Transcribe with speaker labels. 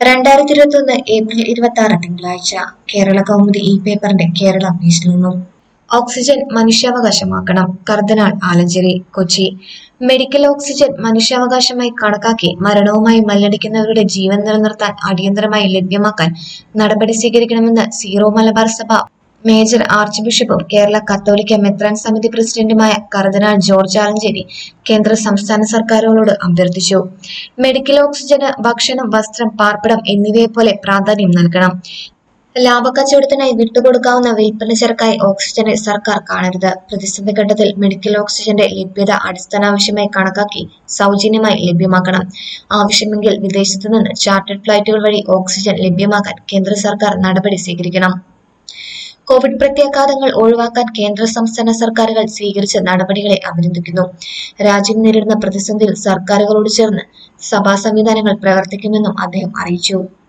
Speaker 1: രണ്ടായിരത്തി ഇരുപത്തി ഒന്ന് ഏപ്രിൽ ഇരുപത്തി ആറ് തിങ്കളാഴ്ച കേരള കൗമുദി ഈ പേപ്പറിന്റെ കേരള പേജിൽ നിന്നും ഓക്സിജൻ മനുഷ്യാവകാശമാക്കണം cardinal Alencherry Kochi medical oxygen മനുഷ്യാവകാശമായി കണക്കാക്കി മരണവുമായി മല്ലടിക്കുന്നവരുടെ ജീവൻ നിലനിർത്താൻ അടിയന്തരമായി ലഭ്യമാക്കാൻ നടപടി സ്വീകരിക്കണമെന്ന് സീറോ മലബാർ സഭ മേജർ ആർച്ച് ബിഷപ്പും കേരള കത്തോലിക്ക മെത്രാൻ സമിതി പ്രസിഡന്റുമായ കർദിനാൾ ജോർജ് ആലഞ്ചേരി കേന്ദ്ര സംസ്ഥാന സർക്കാരുകളോട് അഭ്യർത്ഥിച്ചു മെഡിക്കൽ ഓക്സിജന് ഭക്ഷണം വസ്ത്രം പാർപ്പിടം എന്നിവയെ പോലെ പ്രാധാന്യം നൽകണം ലാഭക്കച്ചവടത്തിനായി വിട്ടുകൊടുക്കാവുന്ന വിൽപ്പന ചരക്കായി ഓക്സിജനെ സർക്കാർ കാണരുത് പ്രതിസന്ധി ഘട്ടത്തിൽ മെഡിക്കൽ ഓക്സിജന്റെ ലഭ്യത അടിസ്ഥാനാവശ്യമായി കണക്കാക്കി സൗജന്യമായി ലഭ്യമാക്കണം ആവശ്യമെങ്കിൽ വിദേശത്തു നിന്ന് ചാർട്ടേഡ് ഫ്ലൈറ്റുകൾ വഴി ഓക്സിജൻ ലഭ്യമാക്കാൻ കേന്ദ്ര സർക്കാർ നടപടി സ്വീകരിക്കണം കോവിഡ് പ്രത്യാഘാതങ്ങൾ ഒഴിവാക്കാൻ കേന്ദ്ര സംസ്ഥാന സർക്കാരുകൾ സ്വീകരിച്ച നടപടികളെ അഭിനന്ദിക്കുന്നു രാജ്യം നേരിടുന്ന പ്രതിസന്ധിയിൽ സർക്കാരുകളോട് ചേർന്ന് സഭാ സംവിധാനങ്ങൾ പ്രവർത്തിക്കുമെന്നും അദ്ദേഹം അറിയിച്ചു